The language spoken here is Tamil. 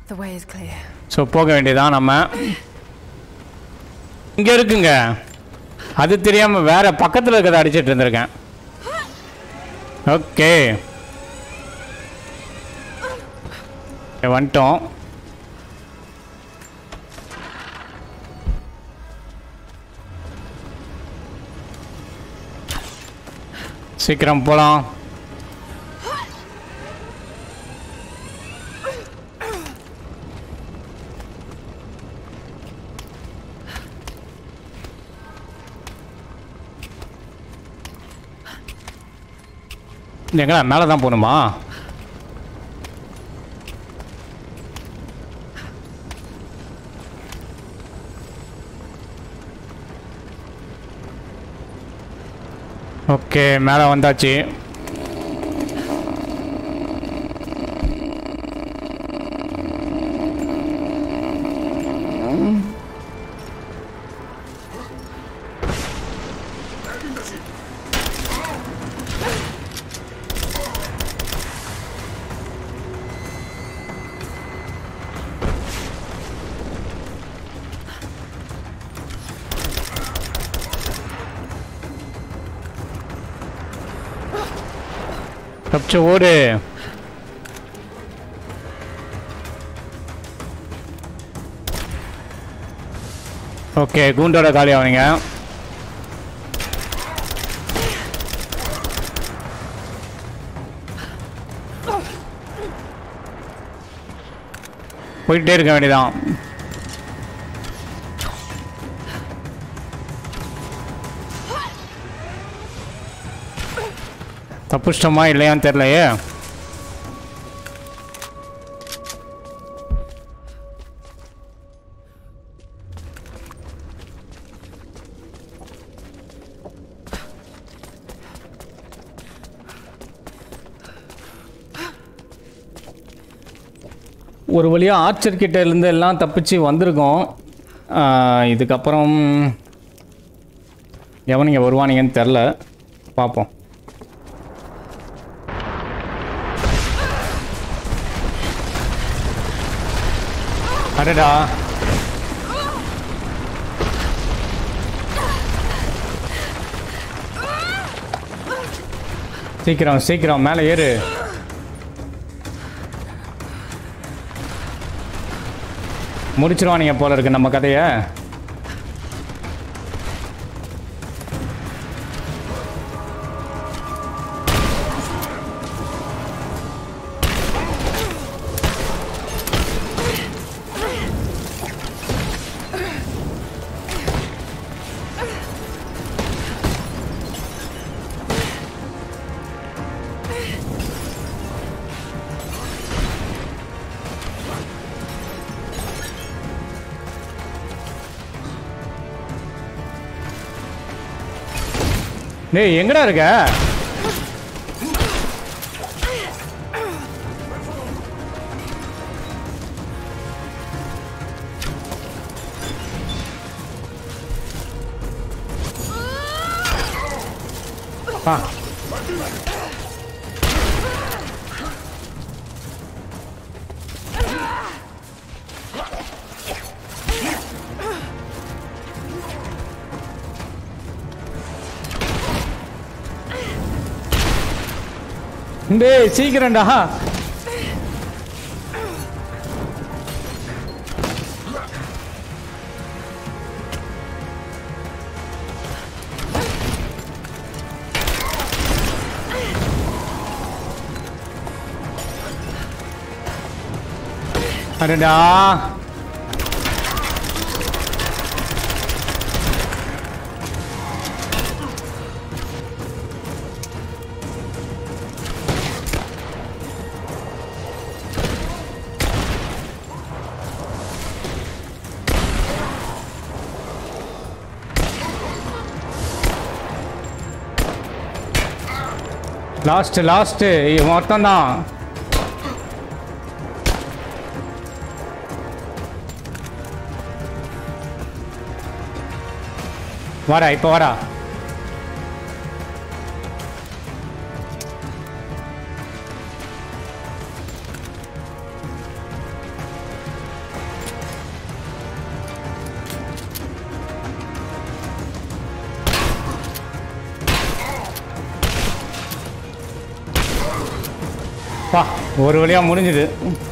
The way is clear. So போக வேண்டியதான் நம்ம இங்கே இருக்குங்க அது தெரியாமல் வேற பக்கத்தில் இருக்கிறத அடிச்சிட்டு இருந்திருக்கேன் ஓகே வந்துட்டோம் சீக்கிரம் போகலாம் எங்கடா மேலே தான் போகணுமா ஓகே மேலே வந்தாச்சு தப்பிச்சு ஓடு ஓகே கூண்டோட காலி ஆவீங்க போயிட்டே இருக்க வேண்டியதான் தப்புஷ்டமா இல்லையான்னு தெரியலையே ஒரு வழியாக ஆர்ச்சர் கிட்ட இருந்து எல்லாம் தப்பிச்சு வந்திருக்கோம் ஆஹ் இதுக்கப்புறம் எவனுங்க வருவானுங்கன்னு தெரில பார்ப்போம் அடடா சீக்கிரம் சீக்கிரம் மேலே ஏறு முடிச்சிருவானுங்க போல இருக்கு நம்ம கதையை டேய் எங்கடா இருக்க ஆ டேய் சீக்கிரம்டா அடடா லாஸ்ட் லாஸ்ட் மொத்தம் தான் வாடா இப்போ வாடா பா ஒரு வழியாக முடிஞ்சுது